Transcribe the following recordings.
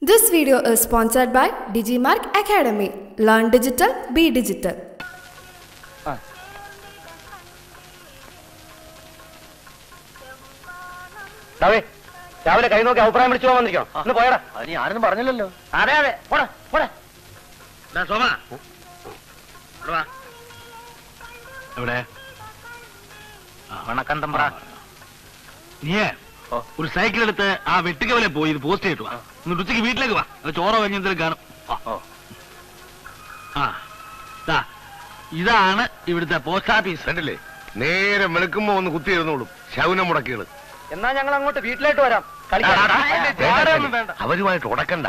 This video is sponsored by Digimark Academy. Learn digital, be digital. സാവേ രാവിലെ കൈ നോക്കി അഭിപ്രായം വിളിച്ചു പോകാൻ വന്നിരിക്കണം ഒന്ന് പോയടാ അത് ഞാനൊന്നും പറഞ്ഞില്ലല്ലോ അതെ അതെ പോടാ പോടാ സോമ എവിടെ വണക്കം തമ്പ്ര നീയേ ഒരു സൈക്കിൾ എടുത്ത് ആ വെട്ടിക്കവലെ പോയി ഇത് പോസ്റ്റ് ചെയ്തിട്ട് വാ എന്നിട്ട് ഉച്ചയ്ക്ക് വീട്ടിലേക്ക് വാ അത് ചോറോ കഴിഞ്ഞ എന്തെങ്കിലും കാണും ആ. ആ ദാ, ഇതാണ് ഇവിടുത്തെ പോസ്റ്റ് ഓഫീസ് കണ്ടില്ലേ നേരെ വെളുക്കുമ്പോ ഒന്ന് കുത്തിയിരുന്നോളും ശൗനം മുടക്കികള് എന്നാ ഞങ്ങൾ അങ്ങോട്ട് വീട്ടിലേക്ക് വരാം കളിക്കാം വേണ്ട, അല്ലേ, വേണ്ട, ജാടയൊന്നും വേണ്ട അവരുമായിട്ട് ഉടക്കണ്ട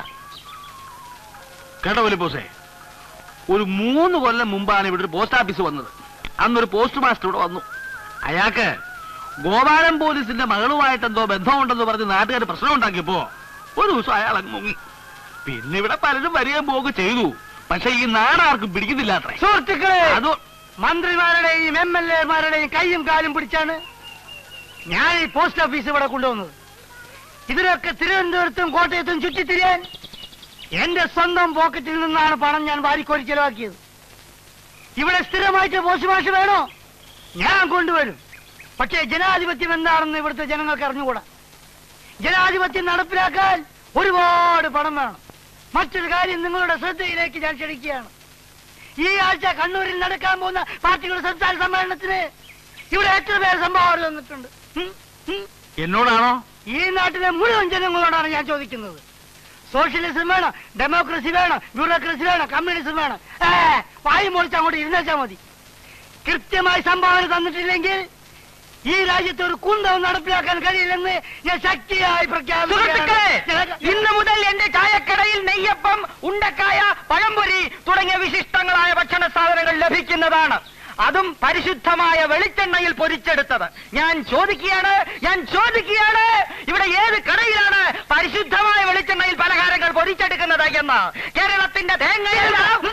കേട്ടോ വലിപ്പോസേ ഒരു മൂന്ന് കൊല്ലം മുമ്പാണ് ഇവിടെ ഒരു പോസ്റ്റ് ഓഫീസ് വന്നത് അന്നൊരു പോസ്റ്റ് മാസ്റ്റർ ഇവിടെ വന്നു അയാൾക്ക് ഗോപാലൻ പോലീസിന്റെ മകളുമായിട്ട് എന്തോ ബന്ധമുണ്ടെന്ന് പറഞ്ഞ് നാട്ടുകാർ പ്രശ്നം ഉണ്ടാക്കിയപ്പോ ഒരു ദിവസം അയാൾ അങ്ങ് മുങ്ങി പിന്നെ ഇവിടെ പലരും വരികയും പോവുക ചെയ്തു പക്ഷെ ഈ നാടാർക്കും പിടിക്കുന്നില്ല അത്രേ സുഹൃത്തുക്കളെ അത് മന്ത്രിമാരുടെയും എം എൽ എമാരുടെയും കൈയും കാലും പിടിച്ചാണ് ഞാൻ ഈ പോസ്റ്റ് ഓഫീസ് ഇവിടെ കൊണ്ടുവന്നത് ഇതിനൊക്കെ തിരുവനന്തപുരത്തും കോട്ടയത്തും ചുറ്റിത്തിരിയാൻ എന്റെ സ്വന്തം പോക്കറ്റിൽ നിന്നാണ് പണം ഞാൻ വാരിക്കോരി ചെലവാക്കിയത് ഇവിടെ സ്ഥിരമായിട്ട് പോസ്റ്റ് മാഷ് വേണോ ഞാൻ കൊണ്ടുവരും പക്ഷേ ജനാധിപത്യം എന്താണെന്ന് ഇവിടുത്തെ ജനങ്ങൾക്ക് അറിഞ്ഞുകൂടാ ജനാധിപത്യം നടപ്പിലാക്കാൻ ഒരുപാട് പണം വേണം മറ്റൊരു കാര്യം നിങ്ങളുടെ ശ്രദ്ധയിലേക്ക് ഞാൻ ക്ഷണിക്കുകയാണ് ഈ ആഴ്ച കണ്ണൂരിൽ നടക്കാൻ പോകുന്ന പാർട്ടികളുടെ സംസ്ഥാന സമ്മേളനത്തിന് ഇവിടെ എത്ര പേർ സംഭാവന തന്നിട്ടുണ്ട് ഉം? ഉം? എന്നോടാണോ ഈ നാട്ടിലെ മുഴുവൻ ജനങ്ങളോടാണ് ഞാൻ ചോദിക്കുന്നത് സോഷ്യലിസം വേണം ഡെമോക്രസി വേണം ബ്യൂറോക്രസി വേണം കമ്മ്യൂണിസം വേണം ഏ വായു മുറിച്ച് അങ്ങോട്ട് ഇരുന്നേച്ചാ മതി കൃത്യമായി സംഭാവന തന്നിട്ടില്ലെങ്കിൽ ഈ രാജ്യത്ത് ഒരു കുന്തവും നടപ്പിലാക്കാൻ കഴിയില്ലെന്ന് ഞാൻ ശക്തിയായി പ്രഖ്യാപിക്കുന്നു ഇന്ന് മുതൽ എന്റെ ചായക്കടയിൽ നെയ്യപ്പം ഉണ്ടക്കായ പഴംപൊരി തുടങ്ങിയ വിശിഷ്ടങ്ങളായ ഭക്ഷണ സാധനങ്ങൾ ലഭിക്കുന്നതാണ് അതും പരിശുദ്ധമായ വെളിച്ചെണ്ണയിൽ പൊരിച്ചെടുത്തത് ഞാൻ ചോദിക്കുകയാണ് ഞാൻ ചോദിക്കുകയാണ് ഇവിടെ ഏത് കടയിലാണ് പരിശുദ്ധമായ വെളിച്ചെണ്ണയിൽ പലഹാരങ്ങൾ പൊരിച്ചെടുക്കുന്നത് എന്ന് കേരളത്തിന്റെ തേങ്ങയിൽ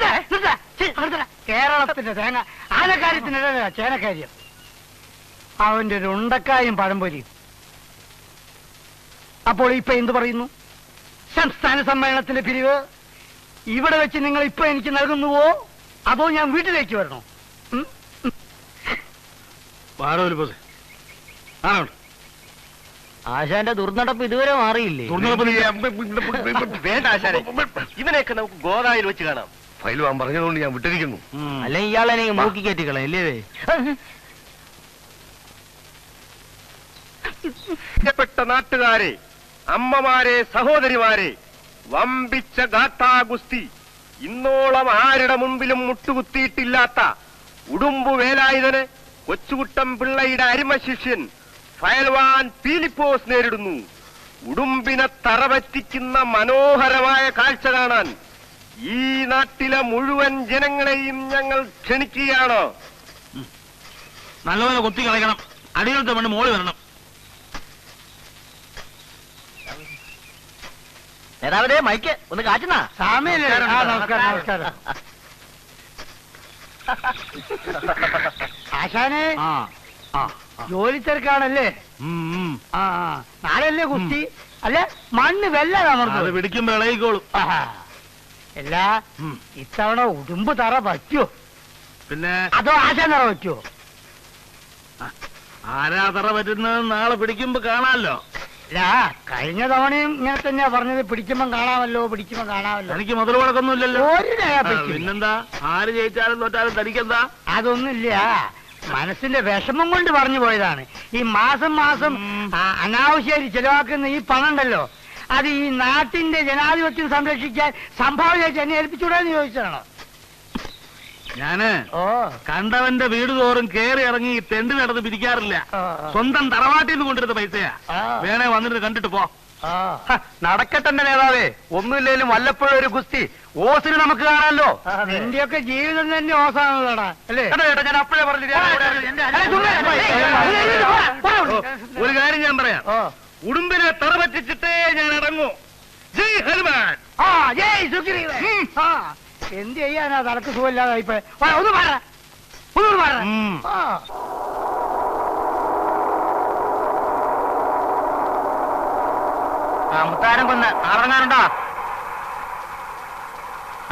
കേരളത്തിന്റെ തേങ്ങ ആനക്കാര്യത്തിനിടയില ചേനക്കാര്യം അവന്റെ ഒരു ഉണ്ടക്കായും പഴംപൊരിയും അപ്പോൾ ഇപ്പൊ എന്ത് പറയുന്നു സംസ്ഥാന സമ്മേളനത്തിന്റെ പിരിവ് ഇവിടെ വെച്ച് നിങ്ങൾ ഇപ്പൊ എനിക്ക് നൽകുന്നുവോ അതോ ഞാൻ വീട്ടിലേക്ക് വരണോ ഉം? വാടോ വലിപ്പോസേ ആണോ ആശാന്റെ ദുർനടപ്പ് ഇതുവരെ മാറിയില്ലേ വേണ്ട ആശാനെ ഇവനെയൊക്കെ നമുക്ക് ഗോദായിൽ വെച്ച് കാണാം ഫയൽ വാൻ പറഞ്ഞതുകൊണ്ട് ഞാൻ വിട്ടിരിക്കുന്നു അല്ലെ ഇയാളെ മൂക്കി കയറ്റിക്കളെ അല്ലേ പ്രിയപ്പെട്ട നാട്ടുകാരെ അമ്മമാരെ സഹോദരിമാരെ വമ്പിച്ച ഗാഥാഗുസ്തി ഇന്നോളം ആരുടെ മുമ്പിലും മുട്ടുകുത്തിയിട്ടില്ലാത്ത ഉടുമ്പു വേലായുധന് കൊച്ചുകുട്ടം പിള്ളയുടെ അരിമശിഷ്യൻ ഫയൽവാൻ പീലിപ്പോസ് നേരിടുന്നു ഉടുമ്പിനെ തറപറ്റിക്കുന്ന മനോഹരമായ കാഴ്ച കാണാൻ ഈ നാട്ടിലെ മുഴുവൻ ജനങ്ങളെയും ഞങ്ങൾ ക്ഷണിക്കുകയാണ് നല്ലപോലെ കൊത്തി കളയണം അടിയിലത്തെ മണ്ണ് മോളി വരണം നേതാവേ മൈക്ക് ഒന്ന് കാറ്റുന്നാ സാമിയല്ലേ ആ നമസ്കാരം നമസ്കാരം ആശാനെ ആ ആ ജോലി തിരക്കാണല്ലേ ഉം, ഉം. ആ ആ. നാളെയല്ലേ കുസ്തി അല്ല മണ്ണ് വെല്ല അത് അമർന്നത് പിടിക്കുമ്പോ ഇളകിക്കോളും അല്ല ഉം. ഇത്തവണ ഉടുമ്പ് തറ പറ്റുമോ പിന്നെ അതോ ആശാൻ തറ പറ്റുമോ ആരാ തറ പറ്റുന്നത് നാളെ പിടിക്കുമ്പോ കാണാമല്ലോ അല്ല കഴിഞ്ഞ തവണയും ഇങ്ങനെ തന്നെയാ പറഞ്ഞത് പിടിക്കുമ്പം കാണാമല്ലോ പിടിക്കുമ്പം കാണാമല്ലോ തനിക്ക് മുതൽ മുടക്കൊന്നുമില്ലല്ലോ ഒരു രൂപ ആ, പറ്റില്ല. പിന്നെന്താ ആര് ജയിച്ചാലും തോറ്റാലും തനിക്കെന്താ അതൊന്നുമില്ല മനസ്സിന്റെ വിഷമം കൊണ്ട് പറഞ്ഞു പോയതാണ് ഈ മാസം മാസം ആ, അനാവശ്യമായിട്ട് ചെലവാക്കുന്ന ഈ പണം ഉണ്ടല്ലോ അത് ഈ നാട്ടിന്റെ ജനാധിപത്യം സംരക്ഷിക്കാൻ സംഭാവനയായിട്ട് എന്നെ ഏൽപ്പിച്ചൂടാന്ന് ചോദിച്ചതാണോ ഞാന് ഓ കണ്ടവന്റെ വീട് തോറും കേറി ഇറങ്ങി ഈ തെണ്ടി നടന്ന് പിരിക്കാറില്ല ആ, ആ. സ്വന്തം തറവാട്ടിൽ നിന്ന് കൊണ്ടിരുന്ന പൈസയാ ആ. വേണേ വന്നിട്ട് കണ്ടിട്ട് പോ ആ. നടക്കട്ടെ നേതാവേ ഒന്നുമില്ലേലും വല്ലപ്പോഴും ഒരു ഗുസ്തി ഓസിന് നമുക്ക് കാണാമല്ലോ നിന്റെയൊക്കെ ജീവിതം തന്നെ ഓസാണല്ലോടാ അല്ലേ ഞാൻ അപ്പോഴേ പറഞ്ഞില്ല അല്ല, ചുമ്മാ, ഏയ്, ഏയ്, ഏയ്, ഏയ്, പോടാ, പോടാ അവിടുന്ന്. ഒരു കാര്യം ഞാൻ പറയാം ഓ. ഉടുമ്പിനെ തറ പറ്റിച്ചിട്ടേ ഞാൻ ഇറങ്ങൂ ജയ് ഹനുമാൻ ആ ജയ് സുഗ്രീവൻ. ആ എന്ത് ചെയ്യാനാ തലക്ക് സുഖമില്ലാതെ ഇപ്പൊ ഒന്ന് പറ ഒന്ന് പറ ഉം. ആ മുത്താരം കൊന്ന് ആറങ്ങാനുണ്ടോ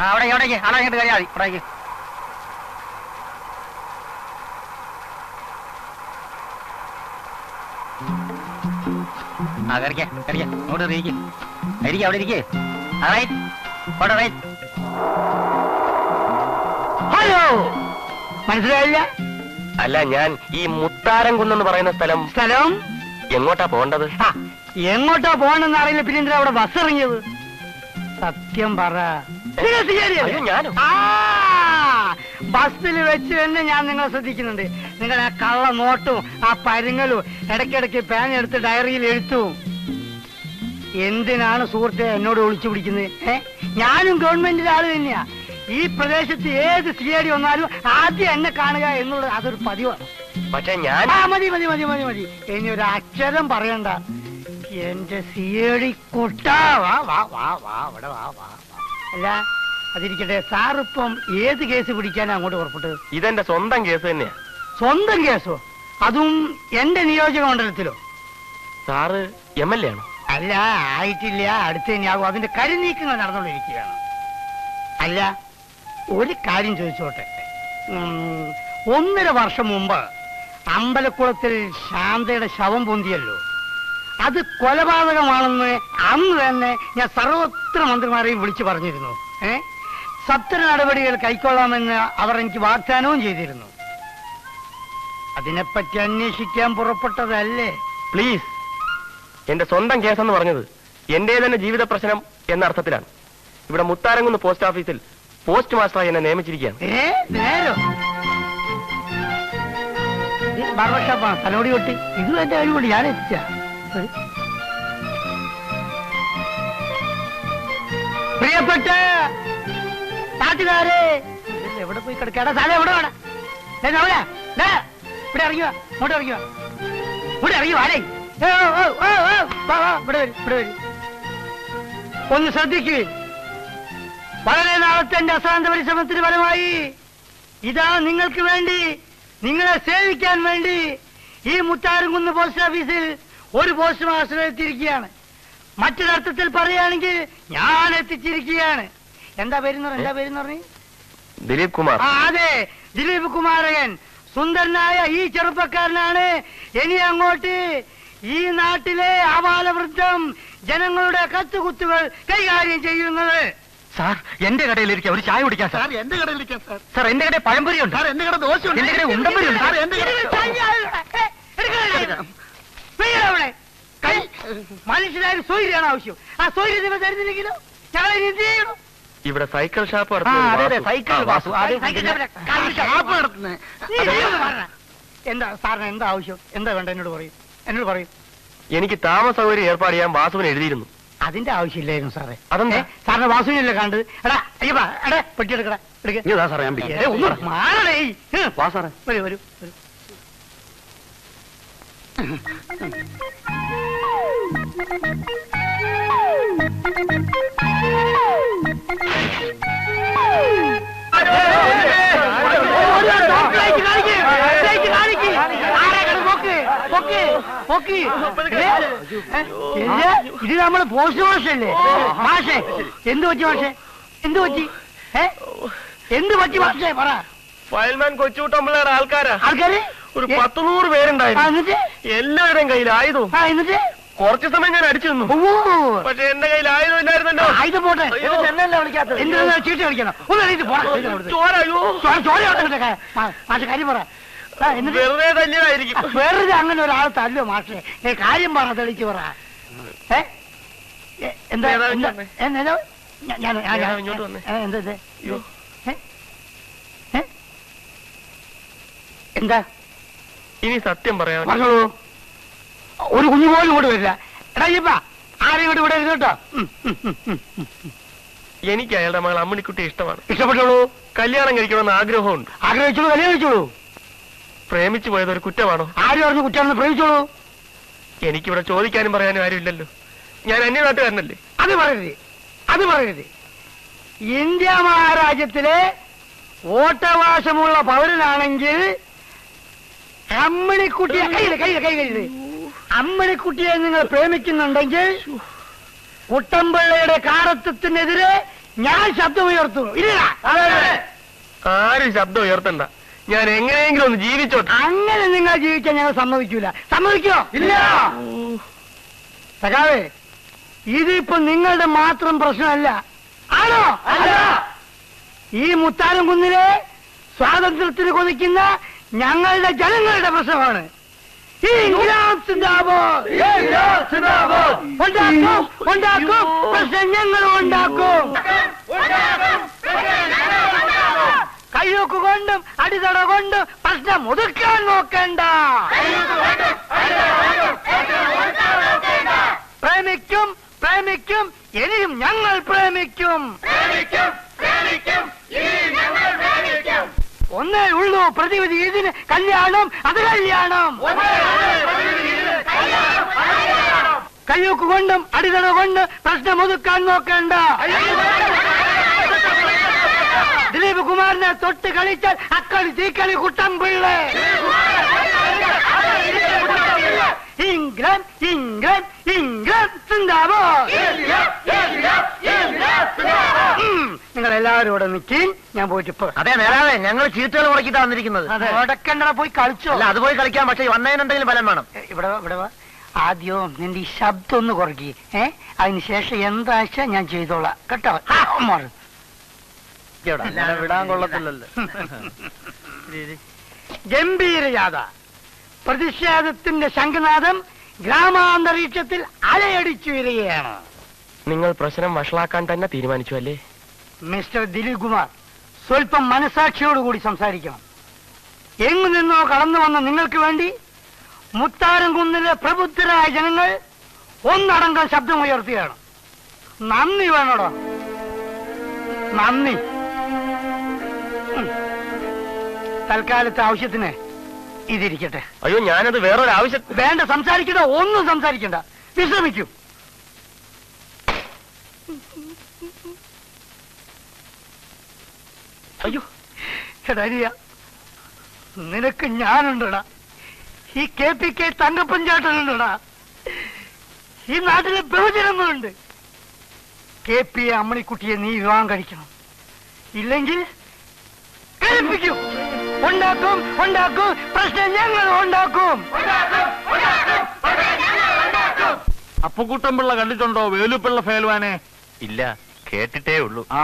ആ, അവിടെ അവിടേക്ക് അവിടെ ഇങ്ങോട്ട് കഴിയാ മതി അവിടേക്ക് ആ കറിക്ക കറിക്ക അങ്ങോട്ട് ഇരിക്കും ഇരിക്കുക അവിടെ ഇരിക്കേ റൈറ്റ് അവിടെ റൈറ്റ് ഹലോ മനസ്സിലായില്ല അല്ല ഞാൻ ഈ മുത്താരം കുന്നെന്ന് പറയുന്ന സ്ഥലം സ്ഥലം എങ്ങോട്ടാ പോകേണ്ടത് ആ, എങ്ങോട്ടാ പോകണമെന്ന് അറിയില്ല പിന്നെ എന്തിനാ അവിടെ ബസ് ഇറങ്ങിയത് സത്യം പറ നിങ്ങൾ സ്വീകരിയല്ലേ? അയ്യോ, ഞാനോ? ആ ബസ്സിൽ വെച്ച് തന്നെ ഞാൻ നിങ്ങളെ ശ്രദ്ധിക്കുന്നുണ്ട് നിങ്ങളുടെ ആ കള്ള നോട്ടും ആ പരുങ്ങലും ഇടയ്ക്കിടയ്ക്ക് പേന എടുത്ത് ഡയറിയിൽ എഴുത്തും എന്തിനാണ് സുഹൃത്തെ എന്നോട് ഒളിച്ചു പിടിക്കുന്നത് ഏ ഞാനും ഗവൺമെന്റിന്റെ ആള് തന്നെയാ ഈ പ്രദേശത്ത് ഏത് സി ഐ ഡി വന്നാലും ആദ്യം എന്നെ കാണുക എന്നുള്ളത് അതൊരു പതിവാണ് പക്ഷെ ഞാൻ ആ മതി മതി മതി മതി മതി ഇനി ഒരു അക്ഷരം പറയണ്ട എന്റെ സിയടി കുട്ട വാ വാ വാ വാ ഇവിടെ വാ വാ വാ. അല്ല അതിരിക്കട്ടെ സാറിപ്പം ഏത് കേസ് പിടിക്കാനാ അങ്ങോട്ട് പുറപ്പെട്ടത് ഇതെന്റെ സ്വന്തം കേസ് തന്നെയാ സ്വന്തം കേസോ അതും എന്റെ നിയോജക മണ്ഡലത്തിലോ സാറ് എം എൽ എ ആണോ അല്ല ആയിട്ടില്ല അടുത്ത് തന്നെയാകും അതിന്റെ കരുനീക്കങ്ങൾ നടന്നുകൊണ്ടിരിക്കുകയാണ് അല്ല ഒരു കാര്യം ചോദിച്ചോട്ടെ ഉം, ഒന്നര വർഷം മുമ്പ് അമ്പലക്കുളത്തിൽ ശാന്തയുടെ ശവം പൊന്തിയല്ലോ അത് കൊലപാതകമാണെന്ന് അന്ന് തന്നെ ഞാൻ സർവത്ര മന്ത്രിമാരെയും വിളിച്ചു പറഞ്ഞിരുന്നു ഏ സത്ര നടപടികൾ കൈക്കൊള്ളാമെന്ന് അവർ എനിക്ക് വാഗ്ദാനവും ചെയ്തിരുന്നു അതിനെപ്പറ്റി അന്വേഷിക്കാൻ പുറപ്പെട്ടതല്ലേ പ്ലീസ് എന്റെ സ്വന്തം കേസെന്ന് പറഞ്ഞത് എന്റെ തന്നെ ജീവിത പ്രശ്നം എന്ന അർത്ഥത്തിലാണ് ഇവിടെ മുത്താരംകുന്ന് പോസ്റ്റ് ഓഫീസിൽ പോസ്റ്റ് മാസ്റ്ററായി എന്നെ നിയമിച്ചിരിക്കുകയാണ് ഏ നേരോ ബാർബർ ഷോപ്പാണ് തലോടി കൊട്ടി ഇതും എന്റെ കഴിവുണ്ട് ഞാൻ എത്തിച്ച പ്രിയപ്പെട്ട നാട്ടുകാരെ ഇത് എവിടെ പോയി കിടക്കാടാ സ്ഥലം എവിടെ വേണം ഇവിടെ ഇറങ്ങിയോ ഇങ്ങോട്ട് ഇറങ്ങിയോ ഇവിടെ ഇറങ്ങി വാടേ ഏ, ഓ, ഓ, ഓ, ഓ, വാ, വാ, ഇവിടെ വരും ഇവിടെ വരും ഒന്ന് ശ്രദ്ധിക്കുകയും വളരെ നാളത്തെ എന്റെ അസാന്ത പരിശ്രമത്തിന് ഫലമായി ഇതാ നിങ്ങൾക്ക് വേണ്ടി നിങ്ങളെ സേവിക്കാൻ വേണ്ടി ഈ മുത്താരംകുന്ന് പോസ്റ്റ് ഓഫീസിൽ ഒരു പോസ്റ്റ് മാസ്റ്റർ എത്തിയിരിക്കുകയാണ് മറ്റൊരർത്ഥത്തിൽ പറയുകയാണെങ്കിൽ ഞാൻ എത്തിച്ചിരിക്കുകയാണ് എന്താ പേരെന്ന് പറഞ്ഞു എന്താ പേരെന്ന് പറഞ്ഞു ദിലീപ് കുമാർ ആ അതെ ദിലീപ് കുമാരകൻ സുന്ദരനായ ഈ ചെറുപ്പക്കാരനാണ് ഇനി അങ്ങോട്ട് ഈ നാട്ടിലെ ആവാലവൃദ്ധം ജനങ്ങളുടെ കത്തുകുത്തുകൾ കൈകാര്യം ചെയ്യുന്നത് സാർ എന്റെ കടയിലിരിക്കാം ഒരു ചായ കുടിക്കാം സാർ എന്റെ കടയിലിരിക്കാം സാർ സാർ എന്റെ കടയിൽ പഴംപൊരി ഉണ്ട് സാർ എന്റെ കട ദോശ എന്റെ കടയിൽ ഉണ്ടമ്പൊരി ഉണ്ട് സാർ എന്റെ കട മനുഷ്യനായ സൗകര്യമാണ് ആവശ്യം ആ സൗകര്യം നിങ്ങൾ തരുന്നില്ലെങ്കിലോ ഞങ്ങളെ എന്ത് ചെയ്യണം ഇവിടെ സൈക്കിൾ ഷാപ്പ് ആ അതെ അതെ നടത്തുന്നത് സൈക്കിൾ വാസു. വാസു ആദ്യം സൈക്കിൾ ഷാപ്പിലെ കാല് ഷാപ്പ് നടത്തുന്നെ. നീ ഇതൊന്ന് പറ. എന്താ സാറിന് എന്താ ആവശ്യം എന്താ വേണ്ട എന്നോട് പറയും എന്നോട് പറയും എനിക്ക് താമസ സൗകര്യം ഏർപ്പാട് ചെയ്യാൻ വാസുവിന് എഴുതിയിരുന്നു അതിന്റെ ആവശ്യമില്ലായിരുന്നു സാറേ അതെന്താ? ഏ, സാറിന് വാസുവിനല്ലേ കണ്ടത് എടാ അയ്യപ്പാ എടാ പെട്ടി എടുക്കടാ എടുക്ക ഇതാ സാറേ ഞാൻ ഏ, ഒന്ന് മാറണേ ഹ്. വാ സാറേ വരൂ വരൂ വരൂ. ഇത് നമ്മള് പോസ്റ്റ് മാഷല്ലേ മാഷേ എന്ത് പറ്റി മാഷേ എന്ത് പറ്റി ഏ എന്ത് പറ്റി മാഷേ പറ ഫയൽമാൻ കൊച്ചുകൂട്ടമ്പിള്ളയുടെ ആൾക്കാരാ ആൾക്കാര് ഒരു ഏ, പത്ത് നൂറ് ആ, പേരുണ്ടായിരുന്നു എന്നിട്ട് എല്ലാവരുടെയും കയ്യിൽ ആയുധവും ആ എന്നിട്ട് കുറച്ചു സമയം ഞാൻ അടിച്ചു നിന്നു ഓ പക്ഷെ എന്റെ കയ്യിൽ ആയുധം ഇല്ലായിരുന്നല്ലോ ആ, ഇത് പോട്ടെ അയ്യോ. എന്തിനാ ചീട്ട് കളിക്കണം ഒന്ന് എണീറ്റ് പോടാ ഇതിന്റെ അവിടുന്ന്. ചോര അയ്യോ ചോര ചോര കൊണ്ട് ക- മാ- മാഷെ കാര്യം പറ ആ, എന്നിട്ട് വെറുതെ തല്ലിയതായിരിക്കും വെറുതെ അങ്ങനെ ഒരാൾ തല്ലോ മാഷെ ഏ കാര്യം പറ തെളിച്ച് പറ ഏ ഏ, എന്താ ഏതാ എന്താ വന്നേ? ഏ, എന്താ? ഞാൻ- ഞാൻ ഞാൻ- ഏതാ ഞാൻ- ഇങ്ങോട്ട് വന്നേ? ഏ, എന്താ ഇത്? അയ്യോ. ഏ? ഏ? എന്താ ഇനി സത്യം പറയാൻ പറഞ്ഞോളൂ ഒരു കുഞ്ഞു പോലും കൂടെ വരില്ല എടാ ഇപ്പ ആരെയും കൂടെ ഇവിടെ ഇരുന്ന് കേട്ടോ ഉം, ഉം, ഉം, ഉം, ഉം. എനിക്ക് അയാളുടെ മകൾ അമ്മിണിക്കുട്ടി ഇഷ്ടമാണ് ഇഷ്ടപ്പെട്ടോളൂ കല്യാണം കഴിക്കണമെന്ന് ആഗ്രഹമുണ്ട് ആഗ്രഹിച്ചോളൂ കല്യാണം കഴിച്ചോളൂ പ്രേമിച്ചു പോയത് ഒരു കുറ്റമാണോ ആര് പറഞ്ഞു കുറ്റാണെന്ന് പ്രയോഗിച്ചോളൂ എനിക്കിവിടെ ചോദിക്കാനും പറയാനും ആരുമില്ലല്ലോ ഞാൻ അന്യനാട്ടുകാരനല്ലേ അത് പറയരുത് അത് പറയരുത് ഇന്ത്യ മഹാരാജ്യത്തിലെ വോട്ടവകാശമുള്ള പൗരനാണെങ്കിൽ അമ്മിണിക്കുട്ടിയെ കയ്യിൽ കയ്യിൽ കൈ കയ്യിൽ അമ്മിണിക്കുട്ടിയെ നിങ്ങൾ പ്രേമിക്കുന്നുണ്ടെങ്കിൽ കുട്ടമ്പിള്ളയുടെ കാറത്വത്തിനെതിരെ ഞാൻ ശബ്ദം ഉയർത്തുന്നു ഇല്ല ആരും ശബ്ദം ഉയർത്തണ്ട ഞാൻ എങ്ങനെയെങ്കിലും ഒന്ന് ജീവിച്ചോട്ടെ അങ്ങനെ നിങ്ങൾ ജീവിക്കാൻ ഞങ്ങൾ സമ്മതിക്കൂല സമ്മതിക്കോ ഇല്ല സഖാവേ ഇതിപ്പോ നിങ്ങളുടെ മാത്രം പ്രശ്നമല്ല ആണോ അല്ല ഈ മുത്താനം കുന്നിലെ സ്വാതന്ത്ര്യത്തിന് കൊതിക്കുന്ന ഞങ്ങളുടെ ജനങ്ങളുടെ പ്രശ്നമാണ് ഈ ഇൻക്ലാബ് സിന്ദാബാദ്. ഉണ്ടാക്കും ഉണ്ടാക്കും പ്രശ്നം ഞങ്ങൾ ഉണ്ടാക്കും കയ്യൊക്കെ കൊണ്ടും അടിതട കൊണ്ടും പ്രശ്നം ഒതുക്കാൻ നോക്കണ്ട പ്രേമിക്കും പ്രേമിക്കും ഇനിയും ഞങ്ങൾ പ്രേമിക്കും ഒന്നേ ഉള്ളൂ പ്രതിവിധി ഇതിന് കല്യാണം അത് കല്യാണം കയ്യൊക്കെ കൊണ്ടും അടിതട കൊണ്ട് പ്രശ്നം ഒതുക്കാൻ നോക്കണ്ട ദിലീപ് കുമാറിനെ തൊട്ട് കളിച്ചാൽ അക്കളി തീക്കളി കുട്ടം പിള്ളേ ഇംഗ്ലണ്ട് ഇംഗ്ലണ്ട് ഇംഗ്ലണ്ട് സിന്ദാബാദ് നിങ്ങൾ എല്ലാവരും ഇവിടെ നിൽക്കി ഞാൻ പോയിട്ട് ഇപ്പൊ അതെ നേരാവേ ഞങ്ങൾ ചീട്ടുകൾ മുടക്കിട്ടാ വന്നിരിക്കുന്നത് മുടക്കണ്ടട പോയി കളിച്ചോ അല്ല അത് പോയി കളിക്കാൻ പക്ഷേ വന്നതിനുണ്ടെങ്കിലും ഫലം വേണം ഏ, ഇവിടെ വാ, ഇവിടെ വാ ആദ്യം നിന്റെ ഈ ശബ്ദം ഒന്ന് കുറയ്ക്ക് ഏ അതിനുശേഷം എന്താഴ്ച ഞാൻ ചെയ്തോളാം കേട്ടോ ആ, മാറ്. അങ്ങനെ വിടാൻ കൊള്ളത്തില്ലല്ലോ ഗംഭീര യാത പ്രതിഷേധത്തിന്റെ ശംഖനാഥം ഗ്രാമാന്തരീക്ഷത്തിൽ അലയടിച്ചു വരികയാണ് നിങ്ങൾ പ്രശ്നം വഷളാക്കാൻ തന്നെ തീരുമാനിച്ചു അല്ലേ മിസ്റ്റർ ദിലീപ് കുമാർ സ്വല്പം മനസാക്ഷിയോടുകൂടി സംസാരിക്കണം എങ്ങു നിന്നോ കടന്നു വന്ന നിങ്ങൾക്ക് വേണ്ടി മുത്താരം കുന്നിലെ പ്രബുദ്ധരായ ജനങ്ങൾ ഒന്നടങ്കം ശബ്ദമുയർത്തുകയാണ് നന്ദി വേണോടോ നന്ദി ഉം. തൽക്കാലത്തെ ആവശ്യത്തിന് ഇതിരിക്കട്ടെ അയ്യോ ഞാനത് വേറൊരു ആവശ്യം വേണ്ട സംസാരിക്കണ്ട ഒന്നും സംസാരിക്കണ്ട വിശ്രമിക്കൂ അയ്യോ എടാ അരിയ നിനക്ക് ഞാനുണ്ടടാ ഈ കെ പി കെ തങ്കപ്പഞ്ചാട്ടനുണ്ടടാ ഈ നാട്ടിലെ ബഹുജനങ്ങളുണ്ട് കെ പി അമ്മണിക്കുട്ടിയെ നീ വിവാഹം കഴിക്കണം ഇല്ലെങ്കിൽ കഴിപ്പിക്കും ഉണ്ടാക്കും ഉണ്ടാക്കും പ്രശ്നം ഞങ്ങൾ ഉണ്ടാക്കും അപ്പുക്കുട്ടൻപിള്ള കണ്ടിട്ടുണ്ടോ വേലുപ്പിള്ള ഫേൽവാനെ ഇല്ല കേട്ടിട്ടേ ഉള്ളൂ ആ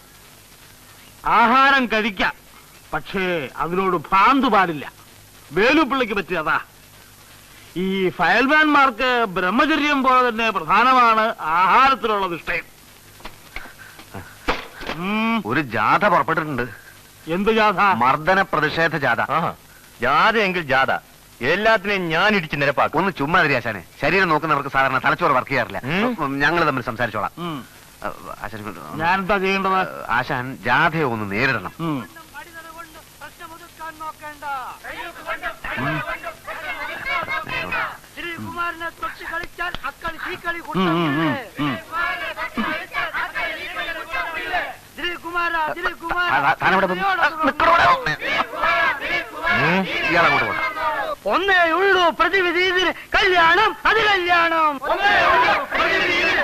ആഹാരം കഴിക്കാം പക്ഷേ അതിനോട് ഭ്രാന്ത് പാടില്ല വേലുപ്പിള്ളയ്ക്ക് പറ്റിയതാ ഈ ഫയൽമാൻമാർക്ക് ബ്രഹ്മചര്യം പോലെ തന്നെ പ്രധാനമാണ് ആഹാരത്തിലുള്ള നിഷ്ഠയും ഉം, ഒരു ജാഥ പുറപ്പെട്ടിട്ടുണ്ട് എന്ത് ജാഥ മർദ്ദന പ്രതിഷേധ ജാഥ ജാഥ എങ്കിൽ ജാഥ എല്ലാത്തിനെയും ഞാൻ ഇടിച്ച് നിരപ്പാക്കും ഒന്ന് ചുമ്മാ ആശാനെ ശരീരം നോക്കുന്നവർക്ക് സാധാരണ തലച്ചോറ് വർക്ക് ചെയ്യാറില്ല ഉം. ഞങ്ങൾ തമ്മിൽ സംസാരിച്ചോളാം ഉം, അഹ് ആശാൻ ഇങ്ങോട്ട് വന്നോ. ഞാനെന്താ ചെയ്യേണ്ടത് അഹ് ആശാൻ ജാഥയെ ഒന്ന് നേരിടണം ഉം. ശ്രീകുമാരനെ തൊട്ട് കളിച്ചാൽ അക്കളി തീക്കളി ഉം, ഉം, ഉം, ഉം. ദിലീപ് ദിലീപ് ആ, ആ, താനവിടെ നിന്ന്. ആ, നിക്കടോ അവിടെ. ഉം, ഇയാളങ്ങോട്ട് പോട്ടെ ഒന്നേ ഉള്ളൂ പ്രതിവിധി ഇതിന് കല്യാണം അത് കല്യാണം ഒന്നേ ഉള്ളൂ പ്രതിവിധി ഇതിന്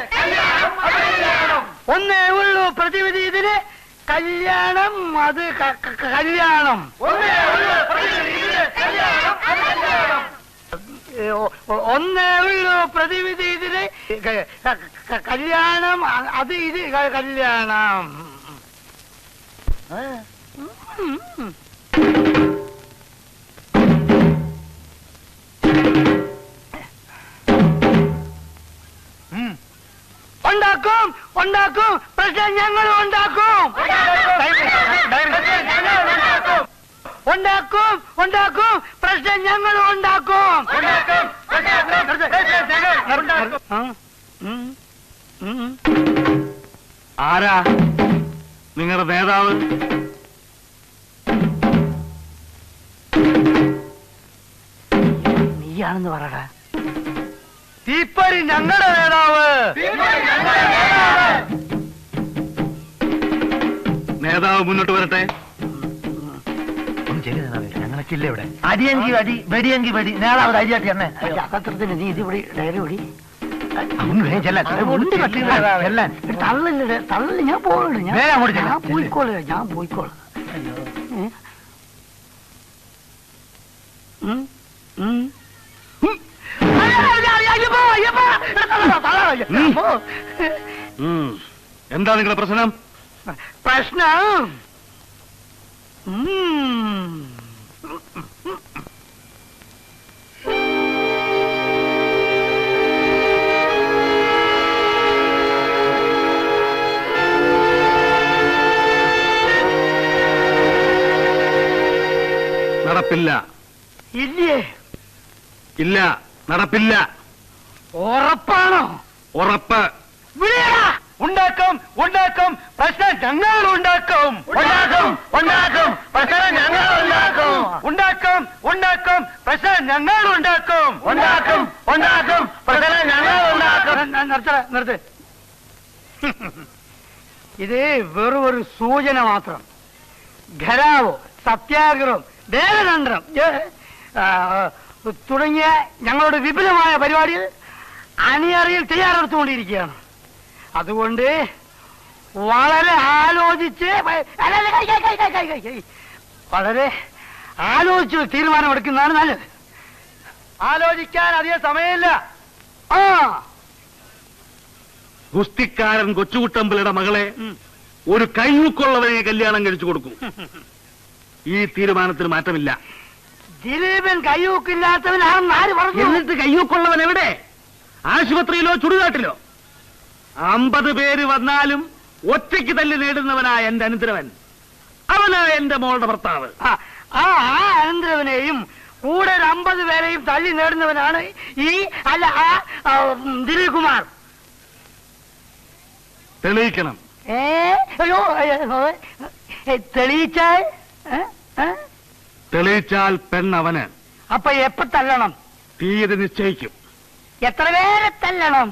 കല്യാണം അത് ക- ക- കല്യാണം ഏ, ഒ- ഒ- ഒന്നേ ഉള്ളൂ പ്രതിവിധി ഇതിന് ക- ക- ക- കല്യാണം അ- അത് ഇത് ക- കല്യാണം ഉം, ഉം. ഉണ്ടാക്കും ഉണ്ടാക്കും പ്രശ്നം ഞങ്ങൾ ഉണ്ടാക്കും ഉണ്ടാക്കും ഉണ്ടാക്കും പ്രശ്നം ഞങ്ങൾ ഉണ്ടാക്കും ആ? ഉം. ഉം. ആരാ നിങ്ങളുടെ നേതാവ് നീയാണെന്ന് പറയടാ തീപ്പരി ഞങ്ങളുടെ നേതാവ് നേതാവ് മുന്നോട്ട് വരട്ടെ ഞങ്ങളൊക്കെ ഇവിടെ അടിയെങ്കി അടി വെടിയെങ്കി വെടി നേതാവ് അരിയാട്ടി എണ്ണേ അകത്രത്തിന് നീ ഇത് ഇവിടെ ഡയറി ഓടി തള്ളില്ല തള്ളി ഞാൻ പോകണ്ട ഞാൻ പോയിക്കോളെ ഞാൻ പോയിക്കോളാം ഏ? ഉം, ഉം. ഉം. അയ്യോ, അയ്യോ, അയ്യപ്പോ, അയ്യപ്പോ. അയ്യപ്പോ. ഉം. എന്താ നിങ്ങളുടെ പ്രശ്നം പ്രശ്നം ഉം. നടപ്പില്ല ഇല്ലേ ഇല്ല നടപ്പില്ല ഉറപ്പാണോ ഉറപ്പ് വിളിയടാ ഉണ്ടാക്കും ഉണ്ടാക്കും പ്രശ്നം ഞങ്ങൾ ഉണ്ടാക്കും ഉണ്ടാക്കും ഉണ്ടാക്കും പ്രശ്നം ഞങ്ങൾ ഉണ്ടാക്കും ഉണ്ടാക്കും ഉണ്ടാക്കും പ്രശ്നം ഞങ്ങൾ ഉണ്ടാക്കും ഉണ്ടാക്കും ഉണ്ടാക്കും പ്രശ്നം ഞങ്ങൾ ഉണ്ടാക്കും നിർത്തട നിർത്ത് ഇത് വെറും ഒരു സൂചന മാത്രം ഖരാവോ സത്യാഗ്രഹം ദേവതന്ത്രം ഏ, ആ, തുടങ്ങിയ ഞങ്ങളുടെ വിപുലമായ പരിപാടികൾ അണിയറിയിൽ തയ്യാറെടുത്തുകൊണ്ടിരിക്കുകയാണ് അതുകൊണ്ട് വളരെ ആലോചിച്ച് വ- അല്ല, അല്ല, കൈ, കൈ, കൈ, കൈ, കൈ, കൈ, കൈ. വളരെ ആലോചിച്ച് തീരുമാനമെടുക്കുന്നതാണ് നല്ലത് ആലോചിക്കാൻ അധികം സമയമില്ല ആ ഗുസ്തിക്കാരൻ കൊച്ചുകുട്ടമ്പിളുടെ മകളെ ഒരു കൈമുക്കുള്ളവനെ കല്യാണം കഴിച്ചു കൊടുക്കും ഈ തീരുമാനത്തിന് മാറ്റമില്ല ദിലീപൻ കയ്യൂക്കില്ലാത്തവനാണെന്ന് ആര് പറഞ്ഞു എന്നിട്ട് കയ്യൂക്കുള്ളവൻ എവിടെ ആശുപത്രിയിലോ ചുടുകാട്ടിലോ അമ്പത് പേര് വന്നാലും ഒറ്റയ്ക്ക് തല്ലി നേടുന്നവനായ എന്റെ അനുദ്രവൻ അവനാ എന്റെ മോളുടെ ഭർത്താവ് ആ ആ ആ അനന്തരവനെയും കൂടെ ഒരു അമ്പത് പേരെയും തള്ളി നേടുന്നവനാണ് ഈ അല്ല ആ ആ, ഉം, ദിലീപ് കുമാർ തെളിയിക്കണം ഏ അയ്യോ അയ്യോ, ഏ, തെളിയിച്ചാൽ ഏ? ഏ? തെളിയിച്ചാൽ പെണ്ണവന് അപ്പൊ എപ്പ തല്ലണം തീയതി നിശ്ചയിക്കും എത്ര പേരെ തല്ലണം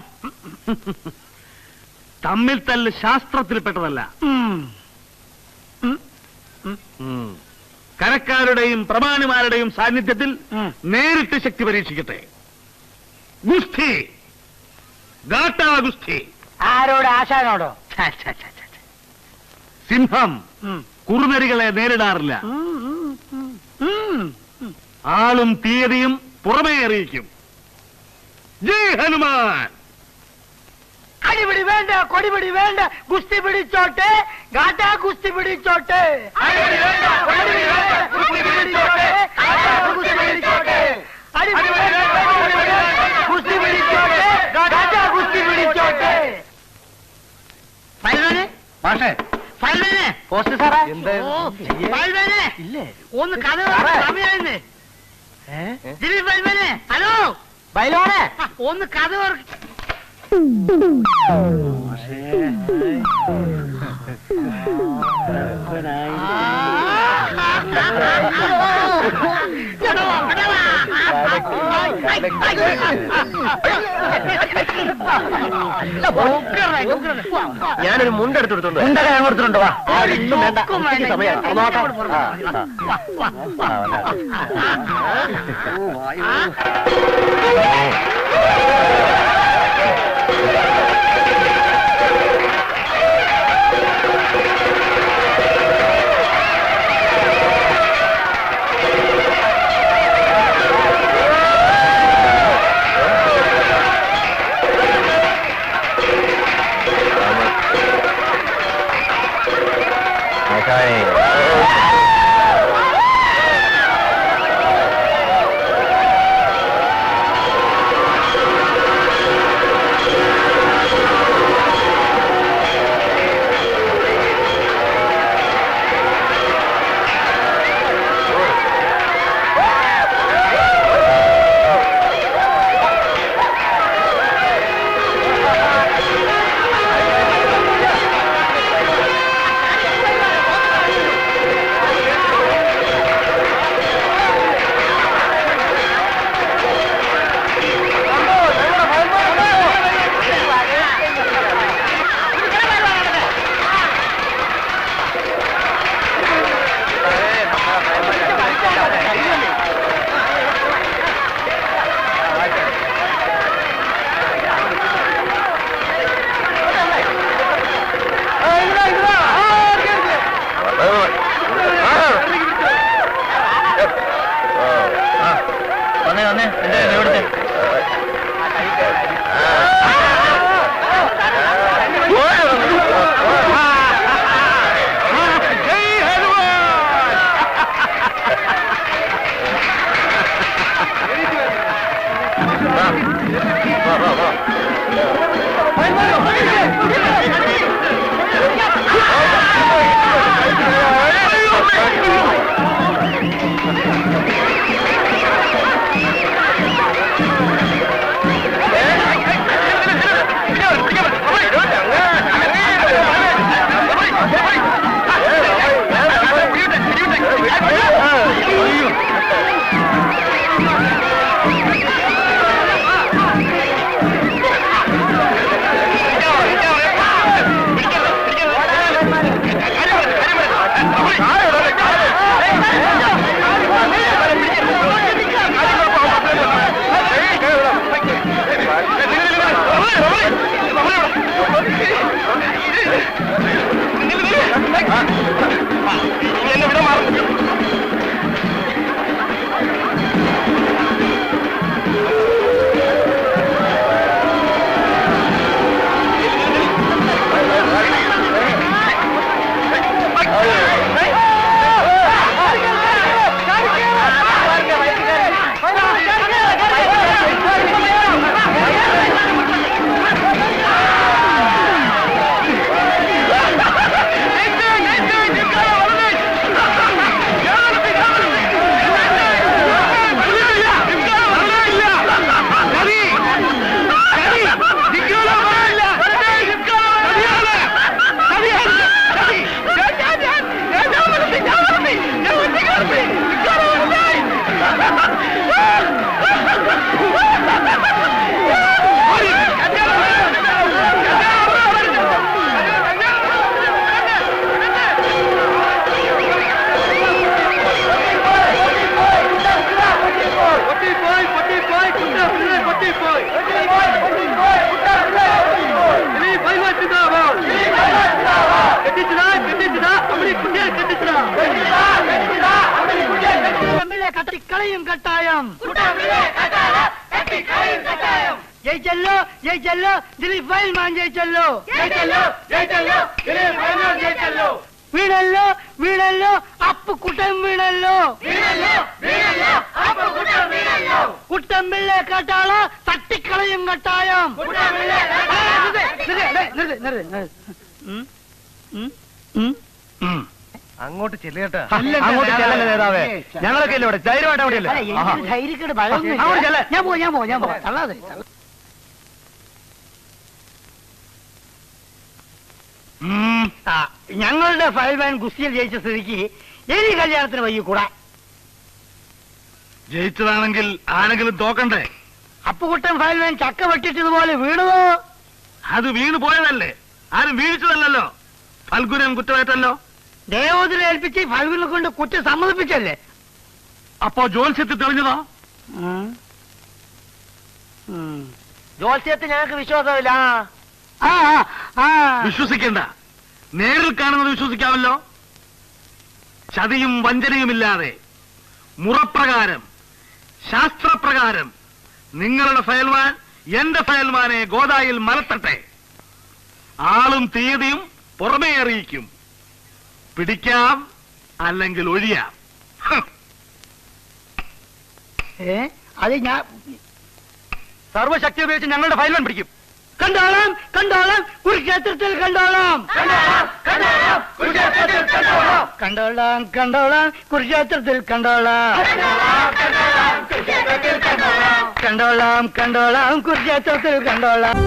തമ്മിൽ തല്ല് ശാസ്ത്രത്തിൽപ്പെട്ടതല്ല ഉം. ഉം. ഉം. കരക്കാരുടെയും പ്രമാണിമാരുടെയും സാന്നിധ്യത്തിൽ ഉം. നേരിട്ട് ശക്തി പരീക്ഷിക്കട്ടെ ഗുസ്തി ഗാട്ടാ ഗുസ്തി ആരോട് ആശാനോടോ സിംഹം ഉം. കുറുനരികളെ നേരിടാറില്ല ഉം, ഉം, ഉം, ഉം. ആളും തീയതിയും പുറമേ അറിയിക്കും ജയ് ഹനുമാൻ അടിപിടി വേണ്ട കൊടിപിടി വേണ്ട ഗുസ്തി പിടിച്ചോട്ടെ ഗാട്ടാ ഗുസ്തി പിടിച്ചോട്ടെ അടിപിടി വേണ്ട, കൊടിപിടി വേണ്ട, ഗുസ്തി പിടിച്ചോട്ടെ, ഗാട്ടാ ഗുസ്തി പിടിച്ചോട്ടെ. അടിപിടി വേണ്ട, കൊടിപിടി വേണ്ട, ഗുസ്തി പിടിച്ചോട്ടെ ഗാട്ടാ ഗുസ്തി പിടിച്ചോട്ടെ ഫൈൽമാനെ മാഷേ ഫൈൽമാനെ പോസ്റ്റ് സാറേ ഓ, ഫൈൽമാനെ ഇല്ലേ ഒന്ന് കഥ സമയായിരുന്നേ ദിലീപ് ഫൈൽമാനെ ഹലോ ബൈലോണേ ആ, ഒന്ന് കഥ തുറക്ക്. ഞാനൊരു മുണ്ടെടുത്ത് കൊടുത്തോണ്ട് വരാം. ഉണ്ടക ഞാൻ കൊടുത്തിട്ടുണ്ട് വാ ഒന്നും വേണ്ട. ഉച്ചയ്ക്ക് സമയം. നോക്കാം. ആ, ആ. ആ, വന്നാ. ആ തട്ടിക്കളയും കട്ടായം ജയിച്ചല്ലോ ജയിച്ചല്ലോ ദിലീപ് ഫൈൽമാൻ ജയിച്ചല്ലോ വീണല്ലോ വീണല്ലോ അപ്പുക്കുട്ടൻ വീണല്ലോ കുട്ടമ്പിള്ള കട്ടാള തട്ടിക്കളയും കട്ടായം ആ, നിർത്ത്, നിർത്ത്, നിർത്ത്, നിർത്ത്, നിർത്ത്. ഉം, ഉം, ഉം. ഉം. അങ്ങോട്ട് ചെല്ലേട്ടാ അല്ല, അങ്ങോട്ട് ചെല്ലല്ലേ നേതാവേ ഏയ്, ഞങ്ങളൊക്കെ ഇല്ലേ ഇവിടെ ധൈര്യമായിട്ട് അവിടെ അല്ല, എനിക്കൊരു ധൈര്യക്കേട് ഭയമൊന്നുമില്ല. അങ്ങോട്ട് ചെല്ല്. ഞാൻ പോ ഞാൻ പോ ഞാൻ പോ തള്ളാതെ ഉം. ആ, ഞങ്ങളുടെ ഫയൽമാൻ ഗുസ്തിയിൽ ജയിച്ച സ്ഥിതിക്ക് ഇനി കല്യാണത്തിന് വയ്യ കൂടാ ജയിച്ചതാണെങ്കിൽ ആരെങ്കിലും തോക്കണ്ടേ അപ്പുകുട്ടൻ ഫയൽമാൻ ചക്ക വെട്ടിട്ടതുപോലെ വീണതോ അത് വീണു പോയതല്ലേ ആരും വീഴ്ചതല്ലല്ലോ ഫൽഗുനൻ കുറ്റമേറ്റല്ലോ ദേവോദരെ ഏൽപ്പിച്ച് ഫൽഗുനെ കൊണ്ട് കുറ്റം സമ്മതിപ്പിച്ചല്ലേ അപ്പോ ജോത്സ്യത്തിൽ തെളിഞ്ഞതോ ഉം. ഉം. ജോത്സ്യത്തിൽ ഞങ്ങൾക്ക് വിശ്വാസമില്ല ആ ആ, ആ വിശ്വസിക്കണ്ട നേരിൽ കാണുന്നത് വിശ്വസിക്കാമല്ലോ ചതിയും വഞ്ചനയുമില്ലാതെ മുറപ്രകാരം ശാസ്ത്രപ്രകാരം നിങ്ങളുടെ ഫയൽമാൻ എന്റെ ഫയൽമാനെ ഗോദായിൽ മലത്തട്ടെ ആളും തീയതിയും പുറമേ അറിയിക്കും പിടിക്കാം അല്ലെങ്കിൽ ഒഴിയാം ഹ്. ഏ അത് ഞാൻ സർവശക്തി ഉപയോഗിച്ച് ഞങ്ങളുടെ ഫയൽമാൻ പിടിക്കും കണ്ടോളാം കണ്ടോളാം കുരുക്ഷേത്രത്തിൽ കണ്ടോളാം കണ്ടോളാം കണ്ടോളാം കുരുക്ഷേത്രത്തിൽ കണ്ടോളാം കണ്ടോളാം കണ്ടോളാം കുരുക്ഷേത്രത്തിൽ കണ്ടോളാം